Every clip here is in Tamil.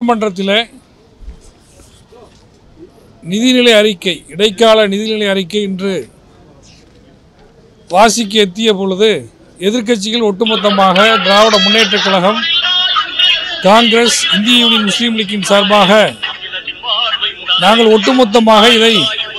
சட்டமன்றத்தில் நிதிநிலை அறிக்கை இடைக்கால நிதிநிலை அறிக்கை இன்று வாசிக்க எத்திய பொழுது எதிர்க்கட்சிகள் ஒட்டுமொத்தமாக திராவிட முன்னேற்றக் கழகம் காங்கிரஸ் இந்திய யூனியன் முஸ்லீம் லீக்கின் சார்பாக நாங்கள் ஒட்டுமொத்தமாக இதை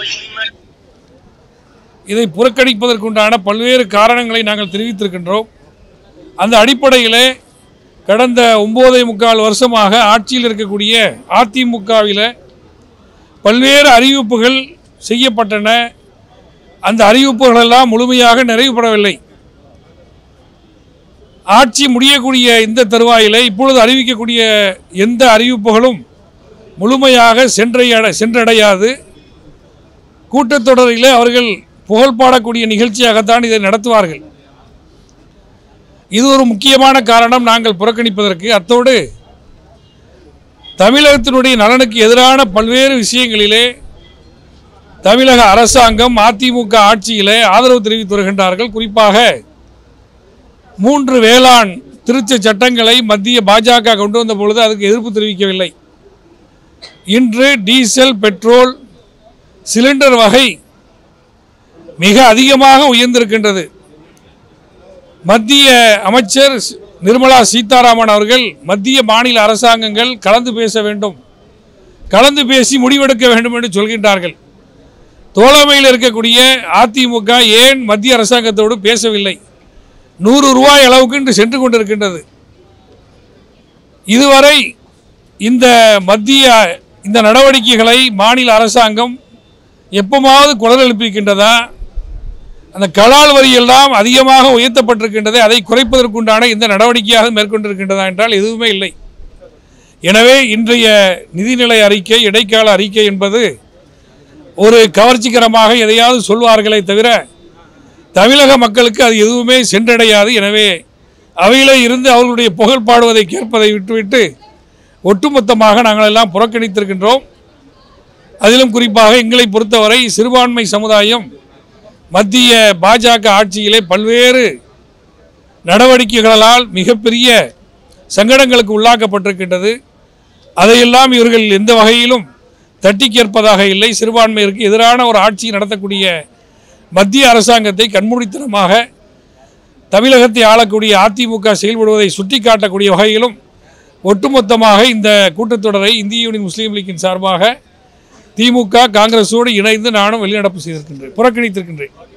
இதை புறக்கணிப்பதற்குண்டான பல்வேறு காரணங்களை நாங்கள் தெரிவித்திருக்கின்றோம் அந்த அடிப்படையிலே கடந்த ஒன்பதே முக்கால் வருஷமாக ஆட்சியில் இருக்கக்கூடிய அதிமுகவில் பல்வேறு அறிவிப்புகள் செய்யப்பட்டன அந்த அறிவிப்புகள் எல்லாம் முழுமையாக நிறைவுபடவில்லை ஆட்சி முடியக்கூடிய இந்த தருவாயிலே இப்பொழுது அறிவிக்கக்கூடிய எந்த அறிவிப்புகளும் முழுமையாக சென்றடைய சென்றடையாது கூட்டத்தொடரிலே அவர்கள் புகழ் பாடக்கூடிய நிகழ்ச்சியாகத்தான் இதை நடத்துவார்கள் இது ஒரு முக்கியமான காரணம் நாங்கள் புறக்கணிப்பதற்கு அத்தோடு தமிழகத்தினுடைய நலனுக்கு எதிரான பல்வேறு விஷயங்களிலே தமிழக அரசாங்கம் அதிமுக ஆட்சியிலே ஆதரவு தெரிவித்து வருகின்றார்கள் குறிப்பாக மூன்று வேளாண் திருத்த சட்டங்களை மத்திய பாஜக கொண்டு வந்த பொழுது அதுக்கு எதிர்ப்பு தெரிவிக்கவில்லை இன்று டீசல் பெட்ரோல் சிலிண்டர் வகை மிக அதிகமாக உயர்ந்திருக்கின்றது மத்திய அமைச்சர் நிர்மலா சீதாராமன் அவர்கள் மத்திய மாநில அரசாங்கங்கள் கலந்து பேச வேண்டும் கலந்து பேசி முடிவெடுக்க வேண்டும் என்று சொல்கின்றார்கள் தோழமையில் இருக்கக்கூடிய அதிமுக ஏன் மத்திய அரசாங்கத்தோடு பேசவில்லை நூறு ரூபாய் அளவுக்கு இன்று சென்று கொண்டிருக்கின்றது இதுவரை இந்த மத்திய இந்த நடவடிக்கைகளை மாநில அரசாங்கம் எப்பமாவது குரல் எழுப்பியிருக்கின்றதா அந்த கலால் வரி எல்லாம் அதிகமாக உயர்த்தப்பட்டிருக்கின்றது அதை குறைப்பதற்குண்டான இந்த நடவடிக்கையாக மேற்கொண்டிருக்கின்றதா என்றால் எதுவுமே இல்லை எனவே இன்றைய நிதிநிலை அறிக்கை இடைக்கால அறிக்கை என்பது ஒரு கவர்ச்சிகரமாக எதையாவது சொல்வார்களே தவிர தமிழக மக்களுக்கு அது எதுவுமே சென்றடையாது எனவே அவையிலே இருந்து அவர்களுடைய புகழ் பாடுவதை கேட்பதை விட்டுவிட்டு ஒட்டுமொத்தமாக நாங்கள் எல்லாம் புறக்கணித்திருக்கின்றோம் அதிலும் குறிப்பாக எங்களை பொறுத்தவரை சிறுபான்மை சமுதாயம் மத்திய பாஜக ஆட்சியிலே பல்வேறு நடவடிக்கைகளால் மிகப்பெரிய சங்கடங்களுக்கு உள்ளாக்கப்பட்டிருக்கின்றது அதையெல்லாம் இவர்கள் எந்த வகையிலும் தட்டி கேட்பதாக இல்லை சிறுபான்மையிற்கு எதிரான ஒரு ஆட்சி நடத்தக்கூடிய மத்திய அரசாங்கத்தை கண்மூடித்தனமாக தமிழகத்தை ஆளக்கூடிய அதிமுக செயல்படுவதை சுட்டிக்காட்டக்கூடிய வகையிலும் ஒட்டுமொத்தமாக இந்த கூட்டத்தொடரை இந்திய யூனியன் முஸ்லீம் லீக்கின் சார்பாக திமுக காங்கிரஸோடு இணைந்து நானும் வெளிநடப்பு செய்திருக்கின்றேன் புறக்கணித்திருக்கின்றேன்